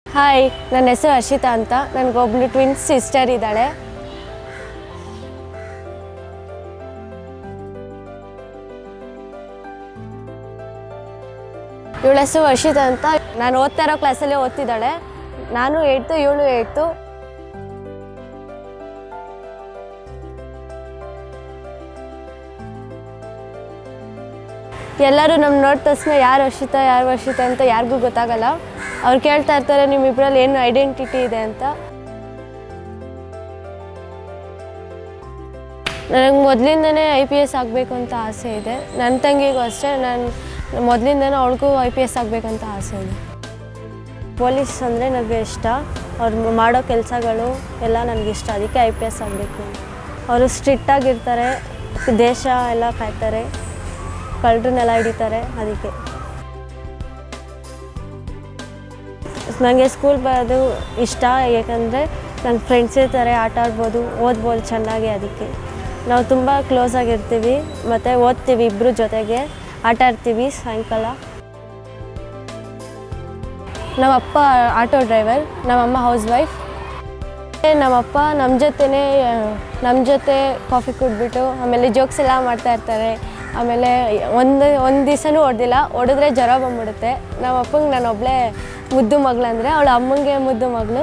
hi ನನ್ನ ಹೆಸರು ಹರ್ಷಿತಾ ಅಂತ ನನಗೊಬ್ಳು ಟ್ವಿನ್ಸ್ ಸಿಸ್ಟರ್ ಇದ್ದಾಳೆ ಇವಳ ಹೆಸರು ವರ್ಷಿತಾ ಅಂತ ನಾನು ಓದ್ತಾ ಇರೋ ಕ್ಲಾಸಲ್ಲೇ ಓದ್ತಿದ್ದಾಳೆ ನಾನು ಏಯ್ತು ಇವಳು ಏಯ್ತು ಎಲ್ಲರೂ ನಮ್ಮ ನೋಡಿದ ತಕ್ಷಣ ಯಾರು ವರ್ಷಿತಾ ಯಾರು ವರ್ಷಿತಾ ಅಂತ ಯಾರಿಗೂ ಗೊತ್ತಾಗಲ್ಲ ಅವ್ರು ಕೇಳ್ತಾ ಇರ್ತಾರೆ ನಿಮ್ಮಿಬ್ಬರಲ್ಲಿ ಏನು ಐಡೆಂಟಿಟಿ ಇದೆ ಅಂತ ನನಗೆ ಮೊದಲಿಂದನೇ ಐ ಪಿ ಎಸ್ ಆಗಬೇಕು ಅಂತ ಆಸೆ ಇದೆ ನನ್ನ ತಂಗಿಗೂ ಅಷ್ಟೇ ನಾನು ಮೊದಲಿಂದನೇ ಅವಳಿಗೂ ಐ ಪಿ ಎಸ್ ಆಗಬೇಕಂತ ಆಸೆ ಇದೆ ಪೊಲೀಸ್ ಅಂದರೆ ನನಗೆ ಇಷ್ಟ ಅವ್ರು ಮಾಡೋ ಕೆಲಸಗಳು ಎಲ್ಲ ನನಗೆ ಇಷ್ಟ ಅದಕ್ಕೆ ಐ ಪಿ ಎಸ್ ಆಗಬೇಕು ಅವರು ಸ್ಟ್ರಿಕ್ಟಾಗಿರ್ತಾರೆ ದೇಶ ಎಲ್ಲ ಕಾಯ್ತಾರೆ ಕಳ್ಳರನ್ನೆಲ್ಲ ಹಿಡಿತಾರೆ ಅದಕ್ಕೆ ನನಗೆ ಸ್ಕೂಲ್ ಬರೋದು ಇಷ್ಟ ಯಾಕಂದರೆ ನನ್ನ ಫ್ರೆಂಡ್ಸ್ ಇರ್ತಾರೆ ಆಟ ಆಡ್ಬೋದು ಓದ್ಬೋದು ಚೆನ್ನಾಗಿ ಅದಕ್ಕೆ ನಾವು ತುಂಬ ಕ್ಲೋಸ್ ಆಗಿರ್ತೀವಿ ಮತ್ತು ಓದ್ತೀವಿ ಇಬ್ಬರು ಜೊತೆಗೆ ಆಟ ಆಡ್ತೀವಿ ಸಾಯಂಕಾಲ ನಮ್ಮಪ್ಪ ಆಟೋ ಡ್ರೈವರ್ ನಮ್ಮಮ್ಮ ಹೌಸ್ ವೈಫ್ ನಮ್ಮಪ್ಪ ನಮ್ಮ ಜೊತೆನೇ ನಮ್ಮ ಜೊತೆ ಕಾಫಿ ಕುಡ್ಬಿಟ್ಟು ಆಮೇಲೆ ಜೋಕ್ಸ್ ಎಲ್ಲ ಮಾಡ್ತಾ ಇರ್ತಾರೆ ಆಮೇಲೆ ಒಂದು ಒಂದು ದಿವಸನೂ ಹೊಡೆದಿಲ್ಲ ಹೊಡೆದ್ರೆ ಜ್ವರ ಬಂದ್ಬಿಡುತ್ತೆ ನಮ್ಮ ಅಪ್ಪಂಗೆ ನಾನು ಒಬ್ಬಳೇ ಮುದ್ದು ಮಗಳಂದರೆ ಅವಳ ಅಮ್ಮಂಗೆ ಮುದ್ದು ಮಗಳು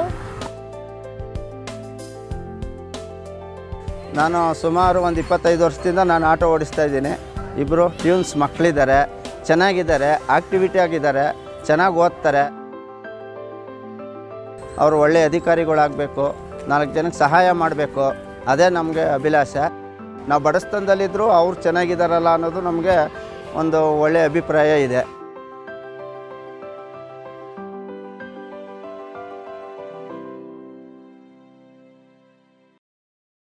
ನಾನು ಸುಮಾರು ಒಂದು ಇಪ್ಪತ್ತೈದು ವರ್ಷದಿಂದ ನಾನು ಆಟೋ ಓಡಿಸ್ತಾ ಇದ್ದೀನಿ ಇಬ್ಬರು ಟ್ಯೂನ್ಸ್ ಮಕ್ಕಳಿದ್ದಾರೆ ಚೆನ್ನಾಗಿದ್ದಾರೆ ಆಕ್ಟಿವಿಟಿ ಆಗಿದ್ದಾರೆ ಚೆನ್ನಾಗಿ ಓದ್ತಾರೆ ಅವರು ಒಳ್ಳೆಯ ಅಧಿಕಾರಿಗಳಾಗಬೇಕು ನಾಲ್ಕು ಜನಕ್ಕೆ ಸಹಾಯ ಮಾಡಬೇಕು ಅದೇ ನಮಗೆ ಅಭಿಲಾಷೆ ನಾವು ಬಡಸ್ತನದಲ್ಲಿದ್ದರೂ ಅವ್ರು ಚೆನ್ನಾಗಿದ್ದಾರಲ್ಲ ಅನ್ನೋದು ನಮಗೆ ಒಂದು ಒಳ್ಳೆಯ ಅಭಿಪ್ರಾಯ ಇದೆ